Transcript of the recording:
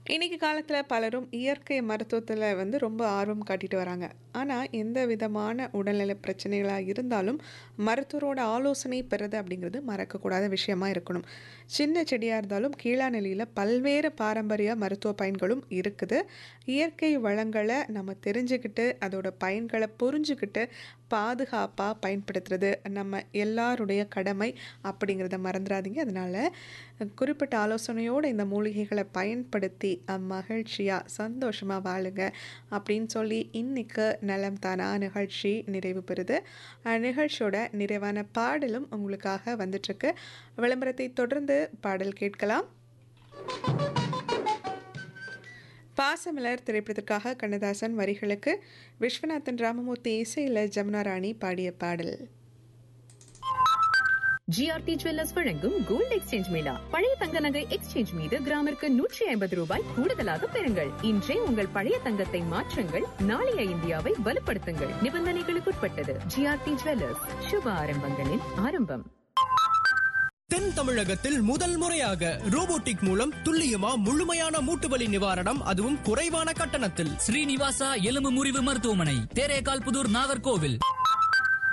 இன்னைக்கு காலத்தில் பலரும் இயற்கை மருத்துவத்தில் வந்து ரொம்ப ஆர்வம் காட்டிட்டு வராங்க ஆனால் எந்த விதமான உடல்நல பிரச்சனைகளாக இருந்தாலும் மருத்துவரோட ஆலோசனை பெறது அப்படிங்கிறது மறக்கக்கூடாத விஷயமா இருக்கணும் சின்ன செடியாக இருந்தாலும் கீழா நிலையில் பல்வேறு பாரம்பரிய மருத்துவ பயன்களும் இருக்குது இயற்கை வளங்களை நம்ம தெரிஞ்சுக்கிட்டு அதோட பயன்களை புரிஞ்சுக்கிட்டு பாதுகாப்பாக பயன்படுத்துறது நம்ம எல்லாருடைய கடமை அப்படிங்கிறத மறந்துடாதீங்க அதனால் குறிப்பிட்ட ஆலோசனையோடு இந்த மூலிகைகளை பயன்படுத்தி மகிழ்ச்சியாக சந்தோஷமாக வாழுங்க அப்படின்னு சொல்லி இன்னைக்கு நலம் தானா நிகழ்ச்சி நிறைவு பெறுது அஹ், நிகழ்ச்சியோட நிறைவான பாடலும் உங்களுக்காக வந்துட்டுருக்கு விளம்பரத்தை தொடர்ந்து பாடல் கேட்கலாம் பாசமலர் திரைப்படத்திற்காக கண்ணதாசன் வரிகளுக்கு விஸ்வநாதன் ராமமூர்த்தி இசையில் ஜமுனா ராணி பாடிய பாடல் ஜிஆர்டி ஜுவல்லர்ஸ் வழங்கும் கோல்ட் எக்ஸ்சேஞ்ச் மேளா பழைய தங்க நகை எக்ஸ்சேஞ்ச் மீது கிராமிற்கு நூற்றி ஐம்பது ரூபாய் கூடுதலாக பெறுங்கள் இன்றே உங்கள் பழைய தங்கத்தை மாற்றுங்கள் நாளைய இந்தியாவை வலுப்படுத்துங்கள் நிபந்தனைகளுக்குட்பட்டது ஜிஆர்டி ஜுவல்லர்ஸ் சுப ஆரம்பங்களின் ஆரம்பம் தென் தமிழகத்தில் முதல் முறையாக ரோபோட்டிக் மூலம் துல்லியமா முழுமையான மூட்டு வலி நிவாரணம் அதுவும் குறைவான கட்டணத்தில் ஸ்ரீனிவாசா எலும்பு முறிவு மருத்துவமனை தேரேகால் புதூர் நாகர்கோவில்